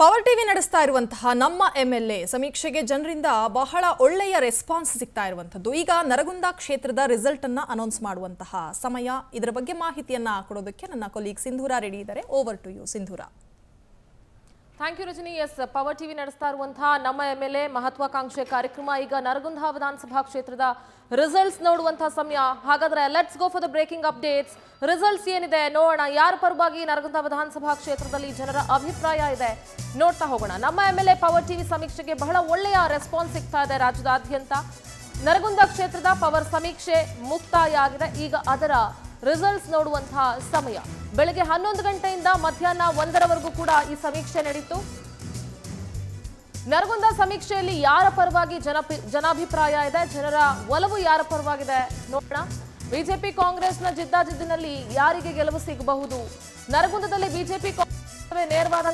power TV ನಡೆಸ್ತಾ ಇರುವಂತಹ ನಮ್ಮ ಎಂ ಎಲ್ ಎ ಸಮೀಕ್ಷೆಗೆ ಜನರಿಂದ ಬಹಳ ಒಳ್ಳೆಯ ರೆಸ್ಪಾನ್ಸ್ ಸಿಗ್ತಾ ಇರುವಂಥದ್ದು ಈಗ ನರಗುಂದ ಕ್ಷೇತ್ರದ ರಿಸಲ್ಟ್ ಅನ್ನ ಅನೌನ್ಸ್ ಮಾಡುವಂತಹ ಸಮಯ ಇದರ ಬಗ್ಗೆ ಮಾಹಿತಿಯನ್ನ ಕೊಡೋದಕ್ಕೆ ನನ್ನ ಕೊಲೀಗ್ ಸಿಂಧೂರ ರೆಡಿ ಇದ್ದಾರೆ over to you Sindhura thank you Rajani S Power TV ನಡೆಸ್ತಾ ಇರುವಂತಹ ನಮ್ಮ ಎಂ ಎಲ್ ಎ ಮಹತ್ವಾಕಾಂಕ್ಷೆ ಕಾರ್ಯಕ್ರಮ ಈಗ ನರಗುಂದ ವಿಧಾನಸಭಾ ಕ್ಷೇತ್ರದ ರಿಸಲ್ಟ್ಸ್ ನೋಡುವಂತಹ ಸಮಯ ಹಾಗಾದ್ರೆ let's go for the breaking updates results ಏನಿದೆ ನೋಡೋಣ ಯಾರ ಪರವಾಗಿ ನರಗುಂದ ವಿಧಾನಸಭಾ ಕ್ಷೇತ್ರದಲ್ಲಿ ಜನರ ಅಭಿಪ್ರಾಯ ಇದೆ ನೋಡ್ತಾ ಹೋಗೋಣ ನಮ್ಮ M L A Power TV ಸಮೀಕ್ಷೆಗೆ ಬಹಳ ಒಳ್ಳೆಯ ರೆಸ್ಪಾನ್ಸ್ ಸಿಗ್ತಾ ಇದೆ ರಾಜ್ಯದಾದ್ಯಂತ ನರಗುಂದ ಕ್ಷೇತ್ರದ ಪವರ್ ಸಮೀಕ್ಷೆ ಮುಕ್ತಾಯ ಆಗಿದೆ ಈಗ ಅದರ ರಿಸಲ್ಟ್ಸ್ ನೋಡುವಂತಹ ಸಮಯ ಬೆಳಗ್ಗೆ ಹನ್ನೊಂದು ಗಂಟೆಯಿಂದ ಮಧ್ಯಾಹ್ನ ಒಂದರವರೆಗೂ ಕೂಡ ಈ ಸಮೀಕ್ಷೆ ನಡೀತು ನರಗುಂದ ಸಮೀಕ್ಷೆಯಲ್ಲಿ ಯಾರ ಪರವಾಗಿ ಜನಪಿ ಜನಾಭಿಪ್ರಾಯ ಇದೆ ಜನರ ಒಲವು ಯಾರ ಪರವಾಗಿದೆ ನೋಡೋಣ ಬಿಜೆಪಿ ಕಾಂಗ್ರೆಸ್ನ ಜಿದ್ದಾಜಿದ್ದಿನಲ್ಲಿ ಯಾರಿಗೆ ಗೆಲುವು ಸಿಗಬಹುದು ನರಗುಂದದಲ್ಲಿ ಬಿಜೆಪಿ ಕಾಂಗ್ರೆಸ್ ನೇರವಾದ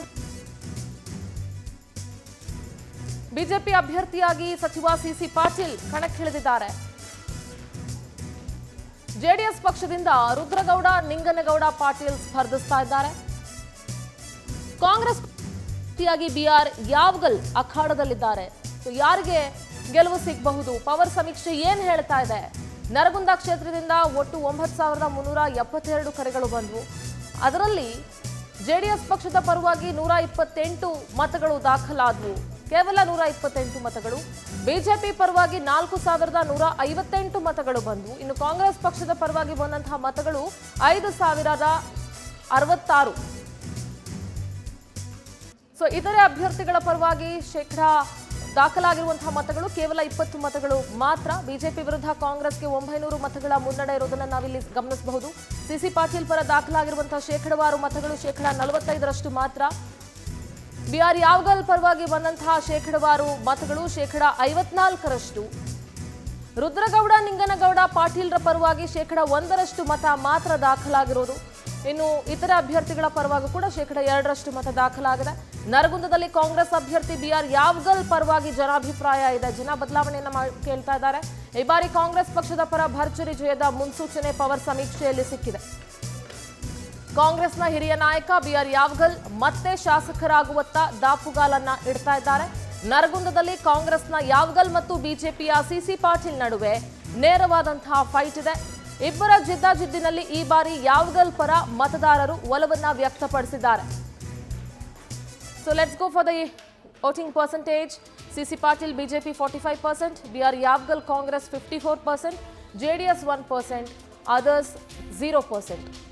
ಬಿಜೆಪಿ ಅಭ್ಯರ್ಥಿಯಾಗಿ ಸಚಿವ ಸಿಸಿ ಪಾಟೀಲ್ ಕಣಕ್ಕಿಳಿದಿದ್ದಾರೆ ಜೆಡಿಎಸ್ ಪಕ್ಷದಿಂದ ರುದ್ರಗೌಡ ನಿಂಗನಗೌಡ ಪಾಟೀಲ್ ಸ್ಪರ್ಧಿಸ್ತಾ ಇದ್ದಾರೆ ಕಾಂಗ್ರೆಸ್ ಅಭ್ಯರ್ಥಿಯಾಗಿ ಬಿಆರ್ ಯಾವಗಲ್ ಅಖಾಡದಲ್ಲಿದ್ದಾರೆ ಸೊ ಯಾರಿಗೆ ಗೆಲುವು ಸಿಗಬಹುದು ಪವರ್ ಸಮೀಕ್ಷೆ ಏನ್ ಹೇಳ್ತಾ ಇದೆ ನರಗುಂದ ಕ್ಷೇತ್ರದಿಂದ ಒಟ್ಟು ಒಂಬತ್ತು ಸಾವಿರದ ಮುನ್ನೂರ ಎಪ್ಪತ್ತೆರಡು ಕರೆಗಳು ಬಂದವು ಅದರಲ್ಲಿ ಜೆಡಿಎಸ್ ಪಕ್ಷದ ಪರವಾಗಿ ನೂರ ಇಪ್ಪತ್ತೆಂಟು ಮತಗಳು ದಾಖಲಾದವು ಕೇವಲ ನೂರ ಇಪ್ಪತ್ತೆಂಟು ಮತಗಳು ಬಿಜೆಪಿ ಪರವಾಗಿ ನಾಲ್ಕು ಸಾವಿರದ ನೂರ ಐವತ್ತೆಂಟು ಮತಗಳು ಬಂದವು ಇನ್ನು ಕಾಂಗ್ರೆಸ್ ಪಕ್ಷದ ಪರವಾಗಿ ಬಂದಂತಹ ಮತಗಳು ಐದು ಸಾವಿರದ ಅರವತ್ತಾರು ಸೊ ಇತರೆ ಅಭ್ಯರ್ಥಿಗಳ ಪರವಾಗಿ ಶೇಕಡ ದಾಖಲಾಗಿರುವಂತಹ ಮತಗಳು ಕೇವಲ ಇಪ್ಪತ್ತು ಮತಗಳು ಮಾತ್ರ ಬಿಜೆಪಿ ವಿರುದ್ಧ ಕಾಂಗ್ರೆಸ್ಗೆ ಒಂಬೈನೂರು ಮತಗಳ ಮುನ್ನಡೆ ಇರೋದನ್ನ ನಾವಿಲ್ಲಿ ಗಮನಿಸಬಹುದು ಸಿಸಿ ಪಾಟೀಲ್ ಪರ ದಾಖಲಾಗಿರುವಂತಹ ಶೇಕಡವಾರು ಮತಗಳು ಶೇಕಡ ನಲವತ್ತೈದರಷ್ಟು ಮಾತ್ರ ಬಿಆರ್ ಯಾವಗಲ್ ಪರವಾಗಿ ಬಂದಂತಹ ಶೇಕಡವಾರು ಮತಗಳು ಶೇಕಡ ಐವತ್ನಾಲ್ಕರಷ್ಟು ರುದ್ರಗೌಡ ನಿಂಗನಗೌಡ ಪಾಟೀಲ್ರ ಪರವಾಗಿ ಶೇಕಡ ಒಂದರಷ್ಟು ಮತ ಮಾತ್ರ ದಾಖಲಾಗಿರೋದು ಇನ್ನು ಇತರ ಅಭ್ಯರ್ಥಿಗಳ ಪರವಾಗಿ ಕೂಡ ಶೇಕಡ ಎರಡರಷ್ಟು ಮತ ದಾಖಲಾಗಿದೆ ನರಗುಂದದಲ್ಲಿ ಕಾಂಗ್ರೆಸ್ ಅಭ್ಯರ್ಥಿ ಬಿಆರ್ ಯಾವಗಲ್ ಪರವಾಗಿ ಜನಾಭಿಪ್ರಾಯ ಇದೆ ಜನ ಬದಲಾವಣೆಯನ್ನ ಮಾ- ಕೇಳ್ತಾ ಇದ್ದಾರೆ ಈ ಬಾರಿ ಕಾಂಗ್ರೆಸ್ ಪಕ್ಷದ ಪರ ಭರ್ಜರಿ ಜಯದ ಮುನ್ಸೂಚನೆ ಪವರ್ ಸಮೀಕ್ಷೆಯಲ್ಲಿ ಸಿಕ್ಕಿದೆ ಕಾಂಗ್ರೆಸ್ನ ಹಿರಿಯ ನಾಯಕ ಬಿಆರ್ ಯಾವಗಲ್ ಮತ್ತೆ ಶಾಸಕರಾಗುವತ್ತ ದಾಪುಗಾಲನ್ನ ಇಡ್ತಾ ಇದ್ದಾರೆ ನರಗುಂದದಲ್ಲಿ ಕಾಂಗ್ರೆಸ್ನ ಯಾವಗಲ್ ಮತ್ತು ಬಿಜೆಪಿಯ ಸಿಸಿ ಪಾಟೀಲ್ ನಡುವೆ ನೇರವಾದಂತಹ ಫೈಟ್ ಇದೆ ಇಬ್ಬರ ಜಿದ್ದಾಜಿದ್ದಿನಲ್ಲಿ ಈ ಬಾರಿ ಯಾವಗಲ್ ಪರ ಮತದಾರರು ಒಲವನ್ನ ವ್ಯಕ್ತಪಡಿಸಿದ್ದಾರೆ so let's go for the voting percentage CC Patil BJP forty five percent BR Yavagal Congress fifty four percent JDS one percent others zero percent